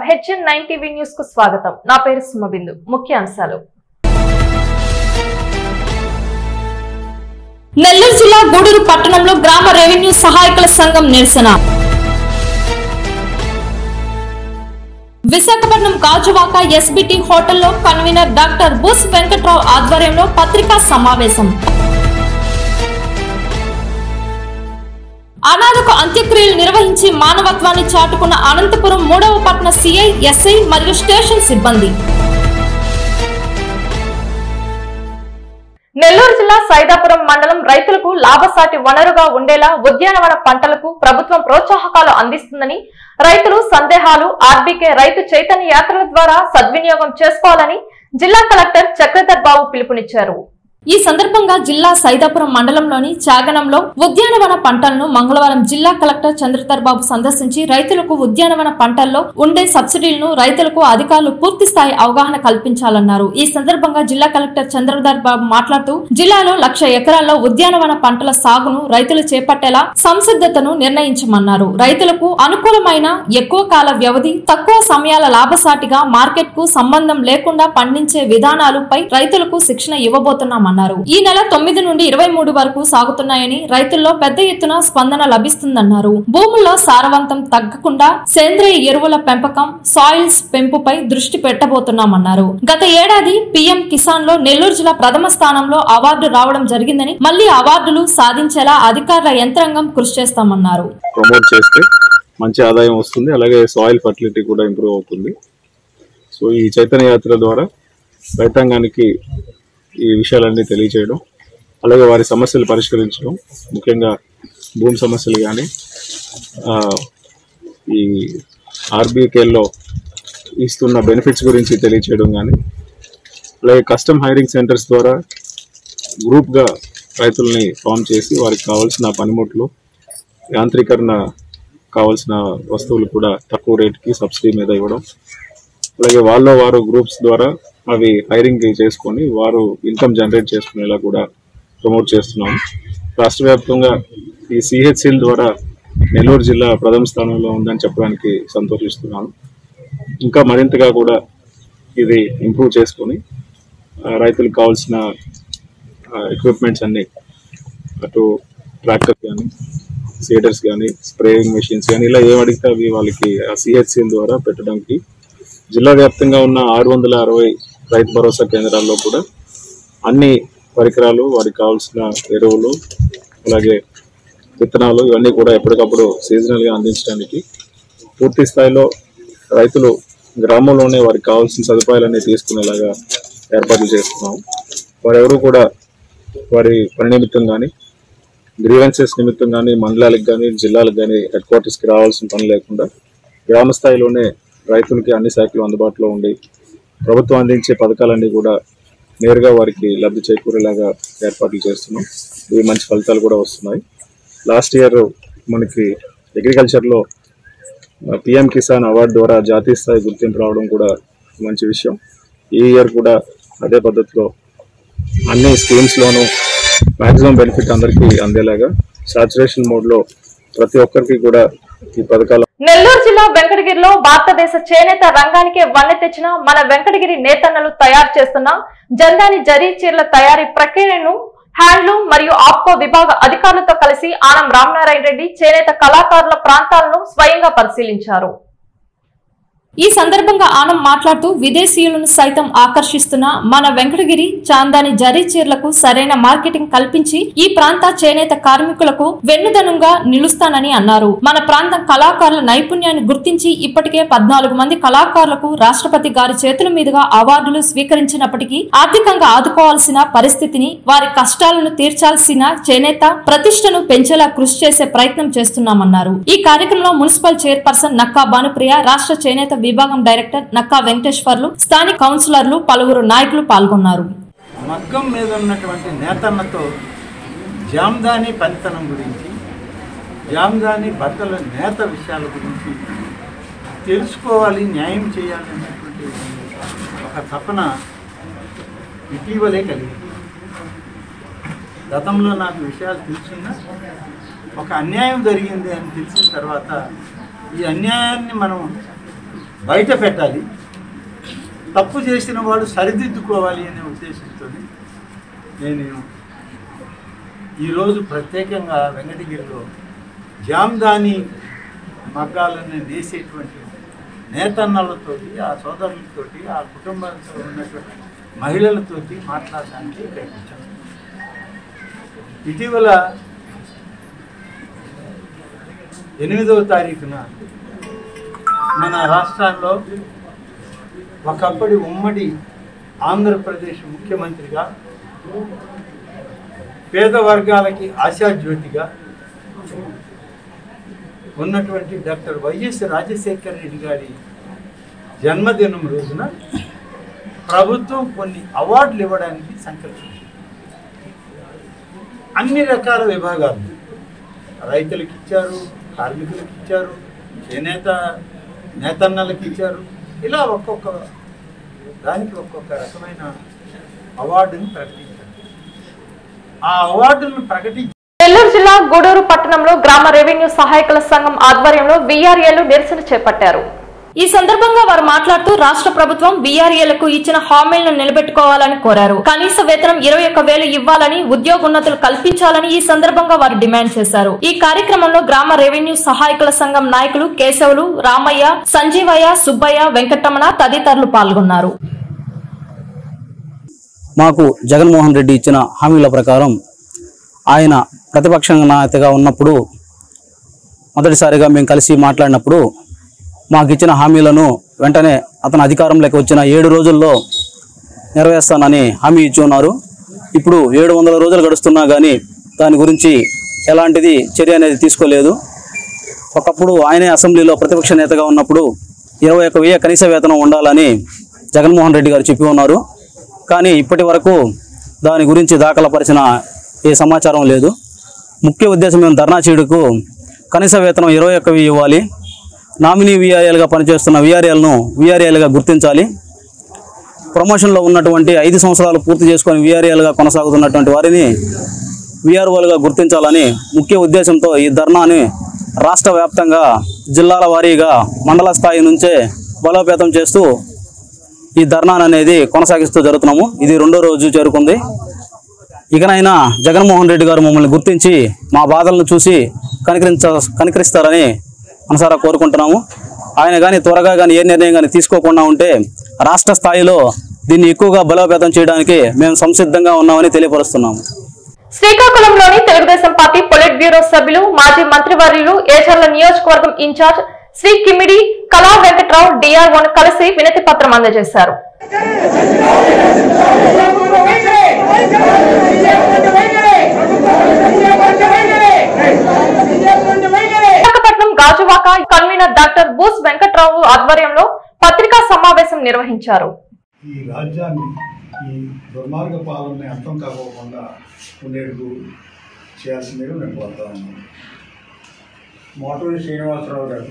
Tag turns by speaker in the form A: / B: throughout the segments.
A: HN nine TV news కు స్వాగతం నా పేరు సుమబిందు ముఖ్య అంశాలు
B: నెల్లూరు జిల్లా గూడూరు పట్టణంలో గ్రామ రెవెన్యూ సహాయకుల సంఘం నిరసన విశాఖపట్నం గాజువాక ఎస్బిటి హోటల్లో కన్వీనర్ డాక్టర్ బుస్ వెంకట్రావు ఆధ్వర్యంలో పత్రికా సమావేశం అనాథకు అంత్యక్రియలు నిర్వహించి మానవత్వాన్ని చాటుకున్న అనంతపురం మూడవ పట్టణ సిఐ ఎస్ఐ మరియు స్టేషన్ సిబ్బంది
A: నెల్లూరు జిల్లా సైదాపురం మండలం రైతులకు లాభసాటి వనరుగా ఉండేలా ఉద్యానవన పంటలకు ప్రభుత్వం ప్రోత్సాహకాలు అందిస్తుందని రైతులు సందేహాలు ఆర్బీకే రైతు చైతన్య యాత్రల ద్వారా సద్వినియోగం చేసుకోవాలని జిల్లా కలెక్టర్ చక్రధర్ బాబు పిలుపునిచ్చారు
B: ఈ సందర్భంగా జిల్లా సైదాపురం మండలంలోని చాగనంలో ఉద్యానవన పంటలను మంగళవారం జిల్లా కలెక్టర్ చంద్రధర్ బాబు సందర్శించి రైతులకు ఉద్యానవన పంటల్లో ఉండే సబ్సిడీలను రైతులకు అధికారులు పూర్తి స్థాయి అవగాహన కల్పించాలన్నారు ఈ సందర్భంగా జిల్లా కలెక్టర్ చంద్రధర్ బాబు మాట్లాడుతూ జిల్లాలో లక్ష ఎకరాల్లో ఉద్యానవన పంటల సాగును రైతులు చేపట్టేలా సంసిద్ధతను నిర్ణయించమన్నారు రైతులకు అనుకూలమైన ఎక్కువ కాల వ్యవధి తక్కువ సమయాల లాభసాటిగా మార్కెట్ కు సంబంధం లేకుండా పండించే విధానాలపై రైతులకు శిక్షణ ఇవ్వబోతున్నామన్నారు ఈ నెల తొమ్మిది నుండి ఇరవై మూడు వరకు సాగుతున్నాయని రైతుల్లో పెద్ద ఎత్తున స్పందన లభిస్తుందన్నారు భూముల్లో సారవంతం తగ్గకుండా సేంద్రియ ఎరువుల పెంపకం సాయిల్స్ పెంపుపై దృష్టి పెట్టబోతున్నామన్నారు గత ఏడాది పీఎం కిసాన్ లో నెల్లూరు జిల్లా ప్రథమ స్థానంలో అవార్డు రావడం జరిగిందని మళ్లీ అవార్డులు సాధించేలా అధికారుల యంత్రాంగం కృషి చేస్తామన్నారు
C: ప్రమోట్ చేస్తే మంచి ఆదాయం వస్తుంది అలాగే సాయిల్ ఫర్టిలిటీ కూడా ఇంప్రూవ్ అవుతుంది సో ఈ చైతన్య యాత్ర ద్వారా రైతాంగానికి ఈ విషయాలన్నీ తెలియచేయడం అలాగే వారి సమస్యలు పరిష్కరించడం ముఖ్యంగా భూమి సమస్యలు కానీ ఈ ఆర్బీకేల్లో ఇస్తున్న బెనిఫిట్స్ గురించి తెలియచేయడం కానీ అలాగే కస్టమ్ హైరింగ్ సెంటర్స్ ద్వారా గ్రూప్గా రైతుల్ని ఫామ్ చేసి వారికి కావాల్సిన పనిముట్లు యాంత్రీకరణ కావాల్సిన వస్తువులు కూడా తక్కువ రేటుకి సబ్సిడీ మీద ఇవ్వడం అలాగే వాళ్ళ వారు గ్రూప్స్ ద్వారా అవి హైరింగ్ చేసుకొని వారు ఇన్కమ్ జనరేట్ చేసుకునేలా కూడా ప్రమోట్ చేస్తున్నాము రాష్ట్ర వ్యాప్తంగా ఈ సిహెచ్సిల్ ద్వారా నెల్లూరు జిల్లా ప్రథమ స్థానంలో ఉందని చెప్పడానికి సంతోషిస్తున్నాను ఇంకా మరింతగా కూడా ఇది ఇంప్రూవ్ చేసుకొని ఆ, రైతులకు కావాల్సిన ఎక్విప్మెంట్స్ అన్ని అటు ట్రాక్టర్ కానీ సీడర్స్ కానీ స్ప్రేయింగ్ మెషిన్స్ కానీ ఇలా ఏం అడిగితే అవి వాళ్ళకి ఆ సిహెచ్సిఎల్ ద్వారా పెట్టడానికి జిల్లా వ్యాప్తంగా ఉన్న ఆరు వందల అరవై రైతు భరోసా కేంద్రాల్లో కూడా అన్ని పరికరాలు వారికి కావాల్సిన ఎరువులు అలాగే విత్తనాలు ఇవన్నీ కూడా ఎప్పటికప్పుడు సీజనల్గా అందించడానికి పూర్తి స్థాయిలో రైతులు గ్రామంలోనే వారికి కావాల్సిన సదుపాయాలన్నీ తీసుకునేలాగా ఏర్పాట్లు చేస్తున్నాం వారెవరు కూడా వారి పని నిమిత్తం కానీ గ్రీవెన్సెస్ నిమిత్తం కానీ మండలాలకు కానీ జిల్లాలకు కానీ హెడ్ క్వార్టర్స్కి రావాల్సిన పని లేకుండా గ్రామ స్థాయిలోనే రైతులకి అన్ని శాఖలు అందుబాటులో ఉండి ప్రభుత్వం అందించే పథకాలన్నీ కూడా నేరుగా వారికి లబ్ధి చేకూరేలాగా ఏర్పాట్లు చేస్తున్నాం ఇవి మంచి ఫలితాలు కూడా వస్తున్నాయి లాస్ట్ ఇయర్ మనకి అగ్రికల్చర్లో పిఎం కిసాన్ అవార్డు ద్వారా జాతీయ స్థాయి గుర్తింపు రావడం కూడా మంచి విషయం ఈ ఇయర్ కూడా అదే పద్ధతిలో అన్ని స్కీమ్స్లోనూ మాక్సిమం బెనిఫిట్ అందరికీ అందేలాగా సాచురేషన్ మోడ్లో ప్రతి ఒక్కరికి కూడా ఈ పథకాలు
A: నెల్లూరు జిల్లా వెంకటగిరిలో భారతదేశ చేనేత రంగానికే వన్నె తెచ్చిన మన వెంకటగిరి నేతన్నలు తయారు చేస్తున్న జందాని జరీ చీరల తయారీ ప్రక్రియను హ్యాండ్లూమ్ మరియు ఆప్కో విభాగ అధికారులతో కలిసి ఆనం రామనారాయణ రెడ్డి చేనేత కళాకారుల ప్రాంతాలను స్వయంగా పరిశీలించారు
B: ఈ సందర్భంగా ఆనం మాట్లాడుతూ విదేశీయులను సైతం ఆకర్షిస్తున్న మన వెంకటగిరి చాందాని జరీ చీరలకు సరైన మార్కెటింగ్ కల్పించి ఈ ప్రాంత చేనేత కార్మికులకు వెన్నుదనుగా నిలుస్తానని అన్నారు మన ప్రాంతం కళాకారుల నైపుణ్యాన్ని గుర్తించి ఇప్పటికే పద్నాలుగు మంది కళాకారులకు రాష్ట్రపతి గారి చేతుల మీదుగా అవార్డులు స్వీకరించినప్పటికీ ఆర్థికంగా ఆదుకోవాల్సిన పరిస్థితిని వారి కష్టాలను తీర్చాల్సిన చేనేత ప్రతిష్టను పెంచేలా కృషి చేసే ప్రయత్నం చేస్తున్నామన్నారు ఈ కార్యక్రమంలో మున్సిపల్ చైర్పర్సన్ నక్కా భానుప్రియ రాష్ట్ర చేనేత విభాగం డైరెక్టర్ నక్కా వెంకటేశ్వర్లు స్థానిక కౌన్సిలర్లు పలువురు నాయకులు పాల్గొన్నారు
D: మగ్గం మీద ఉన్నటువంటి నేతన్నతో జామ్దాని పనితనం గురించి జామ్దాని బట్టల నేత విషయాల గురించి తెలుసుకోవాలి న్యాయం చేయాలి అనేటువంటి ఒక తపన ఇటీవలే కలిగింది గతంలో నాకు విషయాలు తెలిసిన ఒక అన్యాయం జరిగింది అని తెలిసిన తర్వాత ఈ అన్యాయాన్ని మనం బయట పెట్టాలి తప్పు చేసిన వాడు సరిదిద్దుకోవాలి అనే ఉద్దేశంతో నేను ఈరోజు ప్రత్యేకంగా వెంకటగిరిలో జామ్దాని మగ్గాలను నేసేటువంటి నేతన్నలతోటి ఆ సోదరులతోటి ఆ కుటుంబంతో ఉన్నటువంటి మహిళలతోటి మాట్లాడడానికి ఇక్కడికి వచ్చాను ఇటీవల ఎనిమిదవ తారీఖున మన రాష్ట్రాల్లో ఒకప్పటి ఉమ్మడి ఆంధ్రప్రదేశ్ ముఖ్యమంత్రిగా పేద వర్గాలకి ఆశాజ్యోతిగా ఉన్నటువంటి డాక్టర్ వైఎస్ రాజశేఖర రెడ్డి గారి జన్మదినం రోజున ప్రభుత్వం కొన్ని అవార్డులు ఇవ్వడానికి సంకల్పించింది అన్ని రకాల విభాగాలు రైతులకు ఇచ్చారు కార్మికులకు ఇచ్చారు చేనేత నేతన్నలకు ఇచ్చారు ఇలా ఒక్కొక్క దానికి ఒక్కొక్క రకమైన అవార్డుని ప్రకటించారు ఆ అవార్డులను ప్రకటించి
A: నెల్లూరు జిల్లా గూడూరు పట్టణంలో గ్రామ రెవెన్యూ సహాయకుల సంఘం ఆధ్వర్యంలో వీఆర్ఏలు నిరసన చేపట్టారు
B: ఈ సందర్భంగా వారు మాట్లాడుతూ రాష్ట్ర ప్రభుత్వం బీఆర్ఏలకు ఇచ్చిన హామీలను నిలబెట్టుకోవాలని కోరారు కనీస వేతనం ఇరవై ఒక్క వేలు ఇవ్వాలని ఉద్యోగోన్నతులు కల్పించాలని ఈ సందర్భంగా వారు డిమాండ్ చేశారు ఈ కార్యక్రమంలో గ్రామ రెవెన్యూ సహాయకుల సంఘం నాయకులు కేశవులు రామయ్య సంజీవయ్య సుబ్బయ్య వెంకటరమణ తదితరులు పాల్గొన్నారు
E: మాకు జగన్మోహన్ రెడ్డి ఇచ్చిన హామీల ప్రకారం ఆయన ప్రతిపక్ష నేతగా ఉన్నప్పుడు మొదటిసారిగా మేము కలిసి మాట్లాడినప్పుడు మాకు ఇచ్చిన హామీలను వెంటనే అతను అధికారంలోకి వచ్చిన ఏడు రోజుల్లో నెరవేర్స్తానని హామీ ఇచ్చి ఉన్నారు ఇప్పుడు ఏడు వందల రోజులు గడుస్తున్నా కానీ దాని గురించి ఎలాంటిది చర్య అనేది తీసుకోలేదు ఒకప్పుడు ఆయనే అసెంబ్లీలో ప్రతిపక్ష నేతగా ఉన్నప్పుడు ఇరవై ఒక్క వెయ్యి కనీస వేతనం ఉండాలని జగన్మోహన్ రెడ్డి గారు చెప్పి ఉన్నారు కానీ ఇప్పటి వరకు దాని గురించి దాఖలపరిచిన ఏ సమాచారం లేదు ముఖ్య ఉద్దేశం మేము ధర్నా చేయడుకు కనీస వేతనం ఇరవై ఒక్క వెయ్యి ఇవ్వాలి నామినీ విఆర్ఏలుగా పనిచేస్తున్న విఆర్ఏలను విఆర్ఏలుగా గుర్తించాలి ప్రమోషన్లో ఉన్నటువంటి ఐదు సంవత్సరాలు పూర్తి చేసుకొని విఆర్ఏలుగా కొనసాగుతున్నటువంటి వారిని విఆర్ఓలుగా గుర్తించాలని ముఖ్య ఉద్దేశంతో ఈ ధర్నాని రాష్ట్ర వ్యాప్తంగా జిల్లాల వారీగా మండల స్థాయి నుంచే బలోపేతం చేస్తూ ఈ ధర్నాన్ అనేది కొనసాగిస్తూ జరుగుతున్నాము ఇది రెండో రోజు చేరుకుంది ఇకనైనా జగన్మోహన్ రెడ్డి గారు మమ్మల్ని గుర్తించి మా బాధలను చూసి కనికరించ కనికరిస్తారని మనసారా కోరుకుంటున్నాము ఆయన కానీ త్వరగా కానీ ఏ నిర్ణయం కానీ తీసుకోకుండా ఉంటే రాష్ట్ర స్థాయిలో దీన్ని ఎక్కువగా బలోపేతం చేయడానికి మేము సంసిద్ధంగా ఉన్నామని తెలియపరుస్తున్నాము
A: శ్రీకాకుళంలోని తెలుగుదేశం పార్టీ పొలిట్ బ్యూరో సభ్యులు మాజీ మంత్రివర్యులు ఏచర్ల నియోజకవర్గం ఇన్ఛార్జ్ శ్రీ కిమిడి కళా వెంకట్రావు డిఆర్ఓను కలిసి వినతి పత్రం అందజేశారు విశాఖపట్నం గాజువాక కన్వీనర్ డాక్టర్ బూస్ వెంకట్రావు ఆధ్వర్యంలో పత్రికా సమావేశం నిర్వహించారు
F: ఈ రాజ్యాన్ని ఈ దుర్మార్గ పాలనని అర్థం కాకోకుండా ఉండేందుకు చేయాల్సిందిగా నేను కోరుతా ఉన్నాను మోటూరి శ్రీనివాసరావు గారు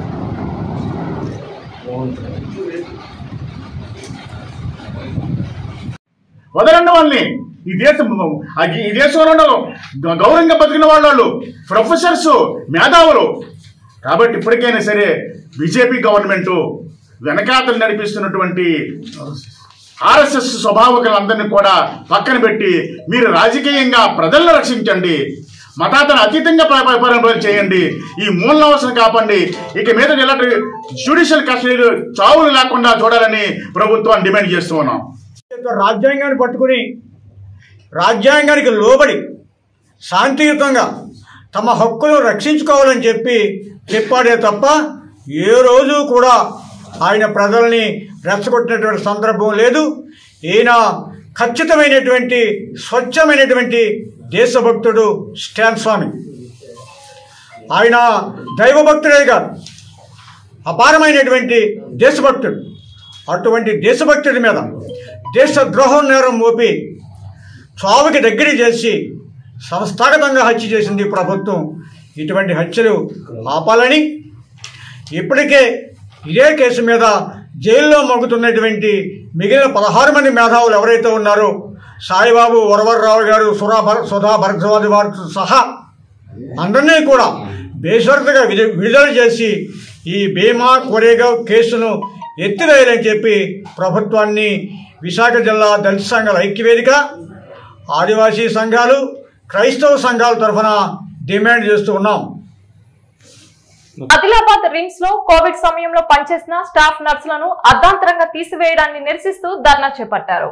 G: వదలండి వాళ్ళని ఈ దేశం ఆ- ఈ దేశంలో గ- గౌరవంగా బతికిన వాళ్ళు ప్రొఫెసర్స్ మేధావులు కాబట్టి ఇప్పటికైనా సరే బీజేపీ గవర్నమెంట్ వెనకాతలు నడిపిస్తున్నటువంటి ఆర్ఎస్ఎస్ స్వభావకులందరినీ కూడా పక్కన పెట్టి మీరు రాజకీయంగా ప్రజలను రక్షించండి మతాతను అతీతంగా ప- ప- పరిపాలన చేయండి ఈ మూలనవసరం కాపండి ఇక మీద ఇలాంటి జ్యుడిషియల్ కస్టడీలు చావులు లేకుండా చూడాలని ప్రభుత్వాన్ని డిమాండ్ చేస్తూ ఉన్నాం
H: యొక్క రాజ్యాంగాన్ని పట్టుకుని రాజ్యాంగానికి లోబడి శాంతియుతంగా తమ హక్కులను రక్షించుకోవాలని చెప్పి చెప్పాడే తప్ప ఏ రోజు కూడా ఆయన ప్రజల్ని రెచ్చగొట్టినటువంటి సందర్భం లేదు ఈయన ఖచ్చితమైనటువంటి స్వచ్ఛమైనటువంటి దేశభక్తుడు స్టాన్ స్వామి ఆయన దైవభక్తుడే కాదు అపారమైనటువంటి దేశభక్తుడు అటువంటి దేశభక్తుడి మీద దేశద్రోహం నేరం మోపి చావుకి దగ్గర చేసి సంస్థాగతంగా హత్య చేసింది ఈ ప్రభుత్వం ఇటువంటి హత్యలు ఆపాలని ఇప్పటికే ఇదే కేసు మీద జైల్లో మగ్గుతున్నటువంటి మిగిలిన పదహారు మంది మేధావులు ఎవరైతే ఉన్నారో సాయిబాబు వరవర్రావు గారు సురా భర సుధా భరద్వాజి వారితో సహా అందరినీ కూడా బేషరతుగా విడు- విడుదల చేసి ఈ భీమా కొరేగావ్ కేసును ఎత్తివేయాలని చెప్పి ప్రభుత్వాన్ని విశాఖ జిల్లా దళిత సంఘాల ఐక్యవేదిక ఆదివాసీ సంఘాలు క్రైస్తవ సంఘాల తరఫున డిమాండ్ చేస్తూ ఉన్నాం
A: ఆదిలాబాద్ రిమ్స్ లో కోవిడ్ సమయంలో పనిచేసిన స్టాఫ్ నర్సులను అర్ధాంతరంగా తీసివేయడాన్ని నిరసిస్తూ ధర్నా చేపట్టారు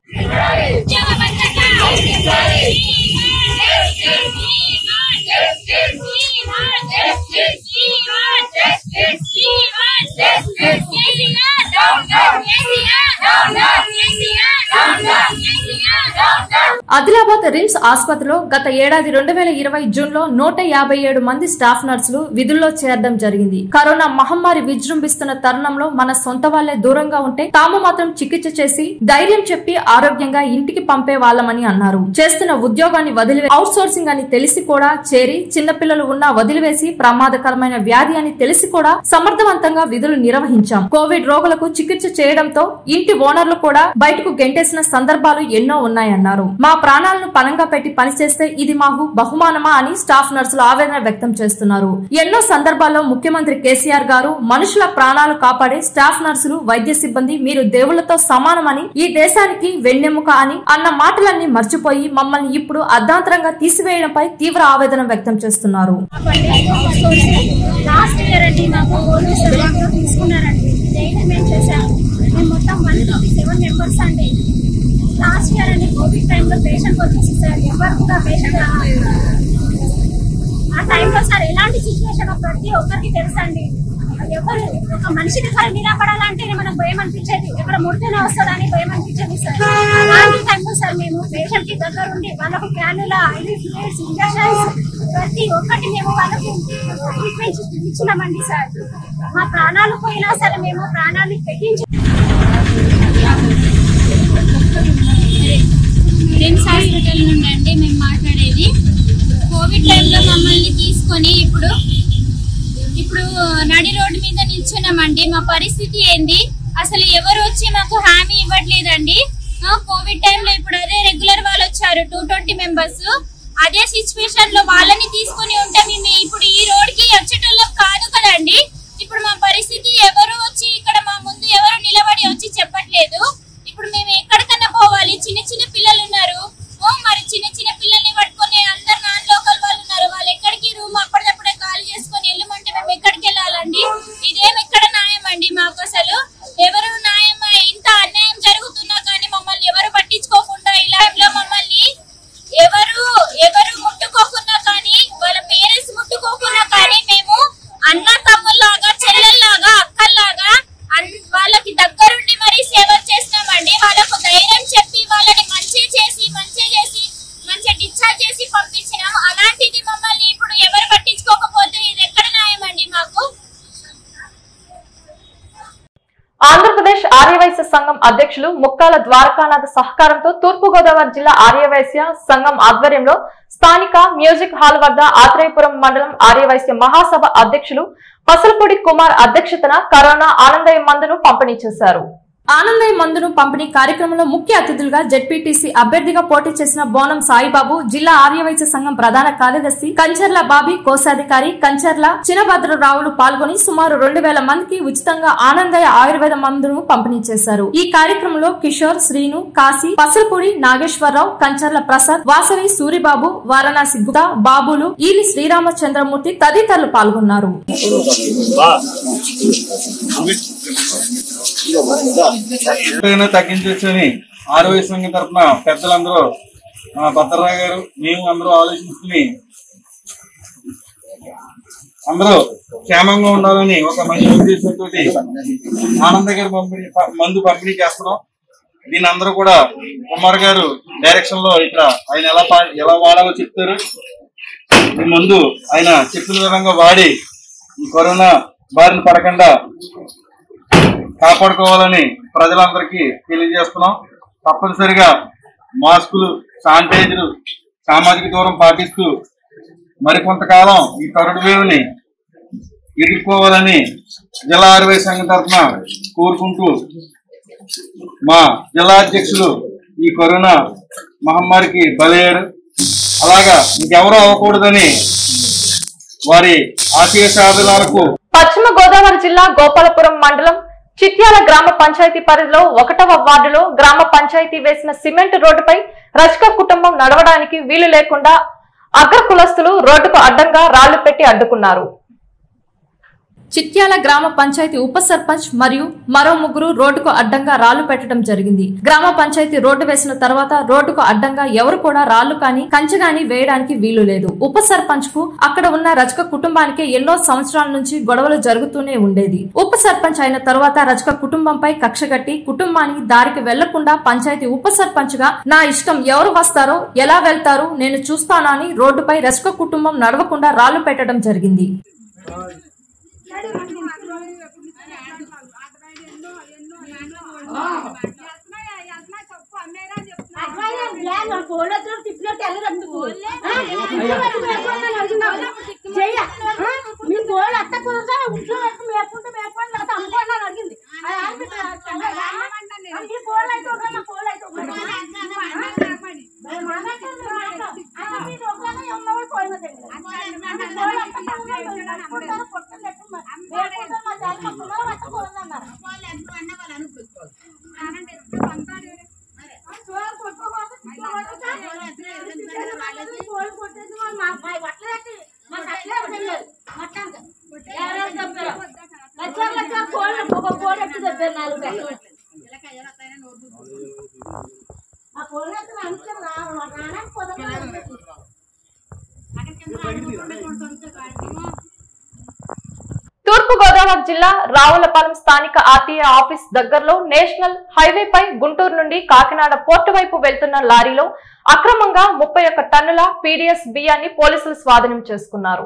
B: ఆదిలాబాద్ రిమ్స్ ఆసుపత్రిలో గత ఏడాది రెండు వేల ఇరవై జూన్ లో నూట యాభై ఏడు మంది స్టాఫ్ నర్సులు విధుల్లో చేరడం జరిగింది కరోనా మహమ్మారి విజృంభిస్తున్న తరుణంలో మన సొంత వాళ్లే దూరంగా ఉంటే తాము మాత్రం చికిత్స చేసి ధైర్యం చెప్పి ఆరోగ్యంగా ఇంటికి పంపే వాళ్ళమని అన్నారు చేస్తున్న ఉద్యోగాన్ని వదిలివే అవుట్ సోర్సింగ్ అని తెలిసి కూడా చేరి చిన్నపిల్లలు ఉన్నా వదిలివేసి ప్రమాదకరమైన వ్యాధి అని తెలిసి కూడా సమర్థవంతంగా విధులు నిర్వహించాం కోవిడ్ రోగులకు చికిత్స చేయడంతో ఇంటి ఓనర్లు కూడా బయటకు గెంటేసిన సందర్భాలు ఎన్నో ఉన్నాయన్నారు మా ప్రాణాలను పనంగా పెట్టి పనిచేస్తే ఇది మాకు బహుమానమా అని స్టాఫ్ నర్సులు ఆవేదన వ్యక్తం చేస్తున్నారు ఎన్నో సందర్భాల్లో ముఖ్యమంత్రి కేసీఆర్ గారు మనుషుల ప్రాణాలు కాపాడే స్టాఫ్ నర్సులు వైద్య సిబ్బంది మీరు దేవుళ్లతో సమానమని ఈ దేశానికి వెన్నెముక అని అన్న మాటలన్నీ మర్చిపోయి మమ్మల్ని ఇప్పుడు అర్ధాంతరంగా తీసివేయడంపై తీవ్ర ఆవేదన వ్యక్తం చేస్తున్నారు
I: లాస్ట్ ఇయర్ అండి మాకు పోలీస్ సభ్యులు తీసుకున్నారండి జైన్మెంట్ చేశారు మేము మొత్తం వన్ ట్వంటీ సెవెన్ మెంబర్స్ అండి లాస్ట్ ఇయర్ అండి కోవిడ్ టైంలో పేషెంట్ వచ్చేసి సార్ ఎవరు కూడా పేషెంట్ ఆ టైంలో సార్ ఎలాంటి సిచ్యువేషన్ ప్రతి ఒక్కరికి తెలుసండి ఎవరు ఒక మనిషి దగ్గర నిలబడాలంటేనే మనకు భయం అనిపించేది ఎక్కడ ముడితేనే వస్తుందని భయం అనిపించేది సార్ అలాంటి టైంలో సార్ మేము పేషెంట్ కి దగ్గర ఉండి వాళ్ళకు క్యానులా ఐవి ఫ్లూయిడ్స్ ఇంజక్షన్స్ ప్రతి ఒక్కటి మేము వాళ్ళకు ట్రీట్మెంట్ ఇచ్చినామండి సార్ మా ప్రాణాలు పోయినా సరే మేము ప్రాణాన్ని తెగించి
J: రిమ్స్ హాస్పిటల్ నుండి అండి మేము మాట్లాడేది కోవిడ్ టైంలో మమ్మల్ని తీసుకొని ఇప్పుడు ఇప్పుడు నడి రోడ్డు మీద నిల్చున్నామండి మా పరిస్థితి ఏంది అసలు ఎవరు వచ్చి మాకు హామీ ఇవ్వట్లేదండి ఆ, కోవిడ్ టైంలో ఇప్పుడు అదే రెగ్యులర్ వాళ్ళు వచ్చారు టూ ట్వంటీ మెంబర్స్ అదే సిచ్యువేషన్ లో వాళ్ళని తీసుకొని ఉంటే మేము ఇప్పుడు ఈ రోడ్ కి వచ్చేటోళ్ళం కాదు కదండి ఇప్పుడు మా పరిస్థితి ఎవరు వచ్చి ఇక్కడ మా ముందు ఎవరు నిలబడి వచ్చి చెప్పట్లేదు ఇప్పుడు మేము ఎక్కడికన్నా పోవాలి చిన్న చిన్న పిల్లలు ఉన్నారు ఓ మరి చిన్న చిన్న పిల్లల్ని పట్టుకొని అందరు నాన్ లోకల్ వాళ్ళు ఉన్నారు వాళ్ళు ఎక్కడికి రూమ్ అప్పటికప్పుడే ఖాళీ చేసుకొని వెళ్ళమంటే మేము ఎక్కడికి వెళ్ళాలండి ఇదేం ఎక్కడ న్యాయం అండి మాకు అసలు ఎవరు న్యాయం ఇంత అన్యాయం జరుగుతున్నా కానీ మమ్మల్ని ఎవరు పట్టించుకోకుండా ఇలా ఇలా మమ్మల్ని ఎవరు ఎవరు ముట్టుకోకున్నా కానీ వాళ్ళ పేరెంట్స్ ముట్టుకోకున్నా కానీ మేము అన్న తమ్ముల్లాగా చెల్లెల్లాగా అక్కల్లాగా అన్- వాళ్ళకి దగ్గరుండి మరీ సేవ చేస్తున్నామండి వాళ్ళకు ధైర్యం చెప్పి వాళ్ళని మంచి చేసి మంచి చేసి మంచి డిశ్చార్జ్ చేసి పంపించినాం అలాంటిది మమ్మల్ని ఇప్పుడు ఎవరు పట్టించుకోకపోతే ఇది ఎక్కడ న్యాయం అండి మాకు
A: ఆంధ్రప్రదేశ్ ఆర్యవైశ్య సంఘం అధ్యక్షులు ముక్కాల ద్వారకానాథ్ సహకారంతో తూర్పు గోదావరి జిల్లా ఆర్యవైశ్య సంఘం ఆధ్వర్యంలో స్థానిక మ్యూజిక్ హాల్ వద్ద ఆత్రేయపురం మండలం ఆర్యవైశ్య మహాసభ అధ్యక్షులు పసలపూడి కుమార్ అధ్యక్షతన కరోనా ఆనందయ్య మందును పంపిణీ చేశారు
B: ఆనందయ్య మందును పంపిణీ కార్యక్రమంలో ముఖ్య అతిథులుగా జెడ్పీటీసీ అభ్యర్థిగా పోటీ చేసిన బోనం సాయిబాబు జిల్లా ఆర్యవైశ్య సంఘం ప్రధాన కార్యదర్శి కంచర్ల బాబీ కోశాధికారి కంచర్ల చినభద్రరావులు పాల్గొని సుమారు రెండు వేల మందికి ఉచితంగా ఆనందయ్య ఆయుర్వేద మందును పంపిణీ చేశారు ఈ కార్యక్రమంలో కిషోర్ శ్రీను కాశీ పసలపూడి నాగేశ్వరరావు కంచర్ల ప్రసాద్ వాసవి సూరిబాబు వారణాసి గుప్తా బాబులు ఈలి శ్రీరామచంద్రమూర్తి తదితరులు పాల్గొన్నారు
K: ఎప్పుడైనా తగ్గించవచ్చని ఆరోగ్య సంఘం తరఫున పెద్దలందరూ మన భద్రరావు గారు మేము అందరూ ఆలోచించుకుని అందరూ క్షేమంగా ఉండాలని ఒక మంచి ఉద్దేశంతో ఆనంద గారి పంపిణీ ప- మందు పంపిణీ చేస్తున్నాం దీని అందరూ కూడా కుమార్ గారు డైరెక్షన్ లో ఇక్కడ ఆయన ఎలా పా- ఎలా వాడాలో చెప్తారు ఈ మందు ఆయన చెప్పిన విధంగా వాడి ఈ కరోనా బారిన పడకుండా కాపాడుకోవాలని ప్రజలందరికీ తెలియజేస్తున్నాం తప్పనిసరిగా మాస్కులు శానిటైజర్ సామాజిక దూరం పాటిస్తూ మరికొంతకాలం ఈ కరుడు వేవుని ఎదుర్కోవాలని జిల్లా ఆరోగ్య సంఘం తరఫున కోరుకుంటూ మా జిల్లా అధ్యక్షులు ఈ కరోనా మహమ్మారికి బలయ్యారు అలాగా ఇంకెవరూ అవ్వకూడదని వారి ఆశయ సాధనాలకు
A: పశ్చిమ గోదావరి జిల్లా గోపాలపురం మండలం చిట్యాల గ్రామ పంచాయతీ పరిధిలో ఒకటవ వార్డులో గ్రామ పంచాయతీ వేసిన సిమెంట్ రోడ్డుపై రజక కుటుంబం నడవడానికి వీలు లేకుండా అగ్ర కులస్తులు రోడ్డుకు అడ్డంగా రాళ్లు పెట్టి అడ్డుకున్నారు
B: చిట్యాల గ్రామ పంచాయతీ ఉప సర్పంచ్ మరియు మరో ముగ్గురు రోడ్డుకు అడ్డంగా రాళ్లు పెట్టడం జరిగింది గ్రామ పంచాయతీ రోడ్డు వేసిన తర్వాత రోడ్డుకు అడ్డంగా ఎవరు కూడా రాళ్లు కానీ కంచె గాని వేయడానికి వీలు లేదు ఉప సర్పంచ్ కు అక్కడ ఉన్న రజక కుటుంబానికి ఎన్నో సంవత్సరాల నుంచి గొడవలు జరుగుతూనే ఉండేది ఉప సర్పంచ్ అయిన తర్వాత రజక కుటుంబంపై కక్షగట్టి కుటుంబానికి దారికి వెళ్లకుండా పంచాయతీ ఉప సర్పంచ్ గా నా ఇష్టం ఎవరు వస్తారో ఎలా వెళ్తారో నేను చూస్తానా అని రోడ్డుపై రజక కుటుంబం నడవకుండా రాళ్లు పెట్టడం జరిగింది
I: మీ కోళ్ళు అత్త కుదరదా ఇంట్లో పెట్టుకుని మేపుకుంటే మేపుకోండి లేకపోతే అమ్ముకోండి అని అడిగింది అది ఆమె మీ కోళ్ళు అయితే ఒకటి నా కోళ్ళు అయితే ఒకటి మరి మాట్లాడుతుంది మాట్లాడు. అన్న మీరు ఒకలాగా ఉన్నవాడు పోయిన దగ్గర. అన్న కోళ్ళు అత్త కుదరదా కట్టుకుంటారు, పొట్టలు పెట్టుకుని మేపుకుంటారు, మా జాలి పట్టుకున్నారు, అత్త కుదరదు అన్నారు. కోళ్ళు కొట్టుకోకూడదు, తిట్టుకోకూడదు. కోళ్ళు కొట్టేసి వాళ్ళు మా మా బట్టలు పెట్టి మా కట్లే తెలియదు మట్టంగా ఎవరెవరు చెప్పారు లక్షలు లక్షలు కోళ్ళు ఒక కోడి ఎట్టు చెప్పారు నాలుగు పెట్టలు ఆ కోళ్ళు ఎత్తున అనుకుని రా రానని కుదరదు
A: తూర్పు గోదావరి జిల్లా రావులపాలెం స్థానిక ఆర్టీఏ ఆఫీస్ దగ్గరలో నేషనల్ హైవేపై గుంటూరు నుండి కాకినాడ పోర్టు వైపు వెళ్తున్న లారీలో అక్రమంగా ముప్పై ఒక్క టన్నుల పీడీఎస్ బియ్యాన్ని పోలీసులు స్వాధీనం చేసుకున్నారు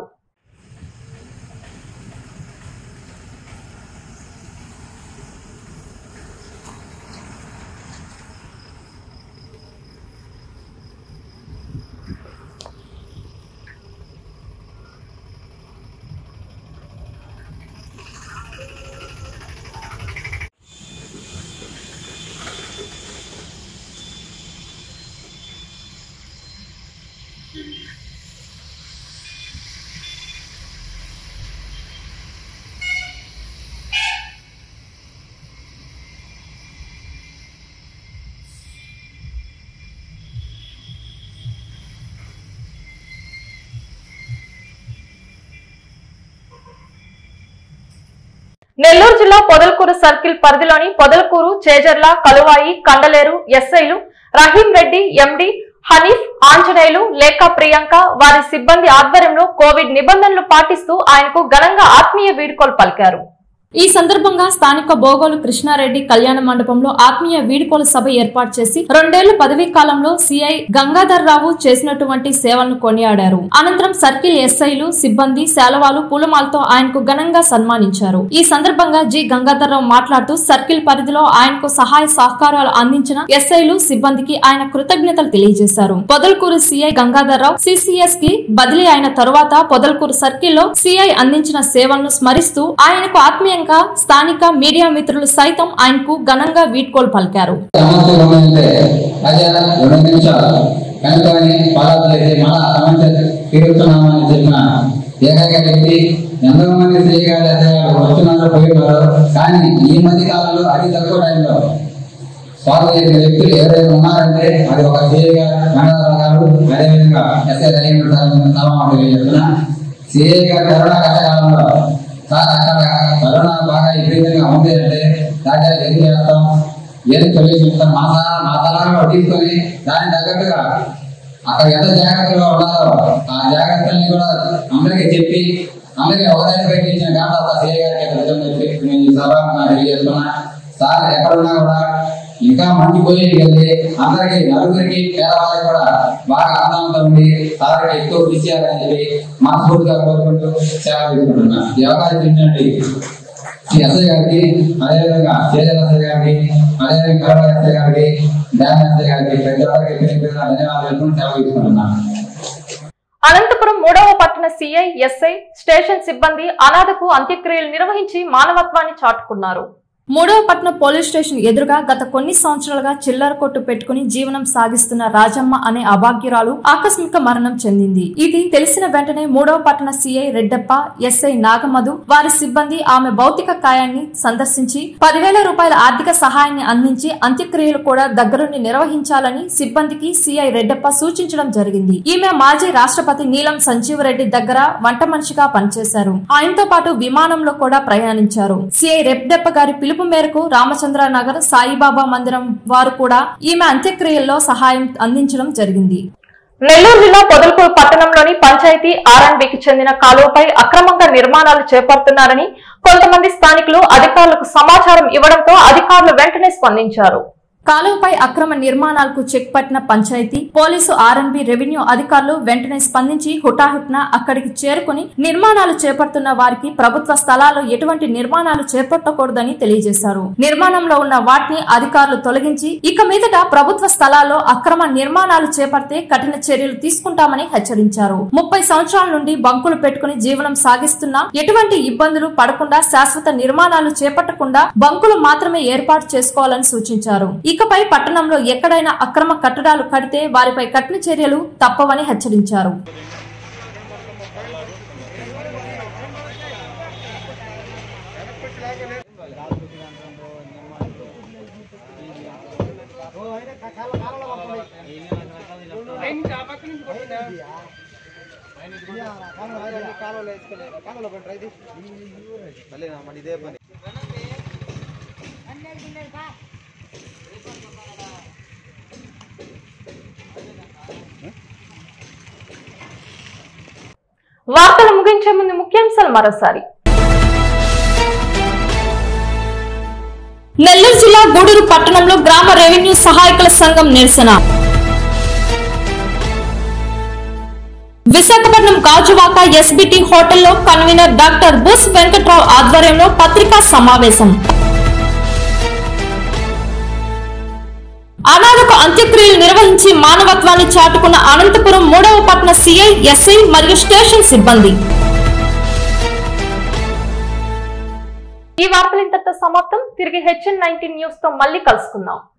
A: నెల్లూరు జిల్లా పొదలకూరు సర్కిల్ పరిధిలోని పొదలకూరు చేజర్ల కలువాయి కండలేరు ఎస్ఐలు రహీం రెడ్డి ఎండి హనీఫ్ ఆంజనేయులు లేఖ ప్రియాంక వారి సిబ్బంది ఆధ్వర్యంలో కోవిడ్ నిబంధనలు పాటిస్తూ ఆయనకు ఘనంగా ఆత్మీయ వీడ్కోలు పలికారు
B: ఈ సందర్భంగా స్థానిక బోగోలు కృష్ణారెడ్డి కళ్యాణ మండపంలో ఆత్మీయ వీడ్కోలు సభ ఏర్పాటు చేసి రెండేళ్ల పదవీ కాలంలో సిఐ గంగాధర్ రావు చేసినటువంటి సేవలను కొనియాడారు అనంతరం సర్కిల్ ఎస్ఐలు సిబ్బంది శాలవాలు పూలమాలతో ఆయనకు ఘనంగా సన్మానించారు ఈ సందర్భంగా జి గంగాధర్ రావు మాట్లాడుతూ సర్కిల్ పరిధిలో ఆయనకు సహాయ సహకారాలు అందించిన ఎస్ఐలు సిబ్బందికి ఆయన కృతజ్ఞతలు తెలియజేశారు పొదలకూరు సిఐ గంగాధర్ రావు సిసిఎస్ కి బదిలీ అయిన తరువాత పొదలకూరు సర్కిల్లో సిఐ అందించిన సేవలను స్మరిస్తూ ఆయనకు ఆత్మీయంగా స్థానిక మీడియా మిత్రులు సైతం ఆయనకు ఘనంగా వీడ్కోలు పలికారు
L: సమస్య ఉందంటే అదే రెండు నిమిషాలు కనుకొని ఫాలో చేసి మళ్ళా సమస్య తీరుతున్నామని చెప్పిన ఏకైక వ్యక్తి ఎంతో మంది శ్రీగారు వస్తున్నారు పోయినారు కానీ ఈ మధ్య కాలంలో అతి తక్కువ టైంలో సాల్వ్ చేసిన వ్యక్తులు ఎవరైనా ఉన్నారంటే అది ఒక సిఐ గారు మేనేజర్ గారు అదేవిధంగా ఎస్ఐ రవీంద్ర సార్ తెలియజేస్తున్నా సిఐ గారు కరోనా కష్టకాలంలో సార్ అక్కడ కరోనా బాగా విపరీతంగా ఉంది అంటే దాంట్లో ఏం చేస్తాం ఏం సొల్యూషన్ ఇస్తాం మా సలహా మా సలహా తీసుకొని దాని తగ్గట్టుగా అక్కడ ఎంత జాగ్రత్తగా ఉన్నారో ఆ జాగ్రత్తల్ని కూడా అందరికీ చెప్పి అందరికీ ఒకదాని పైకి ఇచ్చిన ఘనత ఒక సిఐ గారికి కృతజ్ఞతలు చెప్పి నేను ఈ సభ తెలియజేస్తున్నా సార్ ఎక్కడున్నా కూడా ఇంకా మంచి పొజిషన్కి వెళ్ళి అందరికి నలుగురికి పేదవాళ్ళకి కూడా బాగా ఆనందంగా ఉండి సార్కి ఎక్కువ కృషి చేయాలని చెప్పి మనస్ఫూర్తిగా కోరుకుంటూ సేవ తీసుకుంటున్నా ఈ అవకాశం ఇచ్చినట్టు ఈ ఎస్ఐ గారికి అదేవిధంగా చేజల ఎస్ఐ గారికి అదేవిధంగా కరోనా ఎస్ఐ గారికి డ్యామ్ ఎస్ఐ గారికి ప్రతి ఒక్కరికి పేరు పేరున ధన్యవాదాలు తెలుపుకుంటూ సేవ తీసుకుంటున్నా
A: అనంతపురం మూడవ పట్టణ సిఐ ఎస్ఐ స్టేషన్ సిబ్బంది అనాథకు అంత్యక్రియలు నిర్వహించి మానవత్వాన్ని చాటుకున్నారు
B: మూడవ పట్నం పోలీస్ స్టేషన్ ఎదురుగా గత కొన్ని సంవత్సరాలుగా చిల్లర కొట్టు పెట్టుకుని జీవనం సాగిస్తున్న రాజమ్మ అనే అభాగ్యురాలు ఆకస్మిక మరణం చెందింది ఇది తెలిసిన వెంటనే మూడవ పట్టణ సిఐ రెడ్డప్ప ఎస్ఐ నాగమధు వారి సిబ్బంది ఆమె భౌతిక కాయాన్ని సందర్శించి పదివేల రూపాయల ఆర్థిక సహాయాన్ని అందించి అంత్యక్రియలు కూడా దగ్గరుండి నిర్వహించాలని సిబ్బందికి సిఐ రెడ్డప్ప సూచించడం జరిగింది ఈమె మాజీ రాష్ట్రపతి నీలం సంజీవరెడ్డి దగ్గర వంట మనిషిగా పనిచేశారు ఆయనతో పాటు విమానంలో కూడా ప్రయాణించారు సిఐ రెడ్డప్ప గారి పిలుపు మేరకు రామచంద్ర నగర్ సాయిబాబా మందిరం వారు కూడా ఈమె అంత్యక్రియల్లో సహాయం అందించడం జరిగింది
A: నెల్లూరు జిల్లా పొదలకూరు పట్టణంలోని పంచాయతీ ఆర్ఎన్బికి చెందిన కాలువపై అక్రమంగా నిర్మాణాలు చేపడుతున్నారని కొంతమంది స్థానికులు అధికారులకు సమాచారం ఇవ్వడంతో అధికారులు వెంటనే స్పందించారు
B: కాలువపై అక్రమ నిర్మాణాలకు చెక్ పట్టిన పంచాయతీ పోలీసు ఆర్ఎన్బి రెవెన్యూ అధికారులు వెంటనే స్పందించి హుటాహుట్న అక్కడికి చేరుకుని నిర్మాణాలు చేపడుతున్న వారికి ప్రభుత్వ స్థలాల్లో ఎటువంటి నిర్మాణాలు చేపట్టకూడదని తెలియజేశారు నిర్మాణంలో ఉన్న వాటిని అధికారులు తొలగించి ఇక మీదట ప్రభుత్వ స్థలాల్లో అక్రమ నిర్మాణాలు చేపడితే కఠిన చర్యలు తీసుకుంటామని హెచ్చరించారు ముప్పై సంవత్సరాల నుండి బంకులు పెట్టుకుని జీవనం సాగిస్తున్నా ఎటువంటి ఇబ్బందులు పడకుండా శాశ్వత నిర్మాణాలు చేపట్టకుండా బంకులు మాత్రమే ఏర్పాటు చేసుకోవాలని సూచించారు ఇకపై పట్టణంలో ఎక్కడైనా అక్రమ కట్టడాలు కడితే వారిపై కఠిన చర్యలు తప్పవని హెచ్చరించారు
A: వార్తలు ముగించే ముందు ముఖ్యాంశాలు మరోసారి
B: నెల్లూరు జిల్లా గూడూరు పట్టణంలో గ్రామ రెవెన్యూ సహాయకుల సంఘం నిరసన విశాఖపట్నం గాజువాక ఎస్బిటి హోటల్లో కన్వీనర్ డాక్టర్ బుస్ వెంకట్రావు ఆధ్వర్యంలో పత్రికా సమావేశం అనాథకు అంత్యక్రియలు నిర్వహించి మానవత్వాన్ని చాటుకున్న అనంతపురం మూడవ పట్టణ సిఐ ఎస్ఐ మరియు స్టేషన్ సిబ్బంది
A: ఈ వార్తలు ఇంతటితో సమాప్తం తిరిగి హెచ్ఎన్ నైన్టీన్ న్యూస్ తో మళ్ళీ కలుసుకుందాం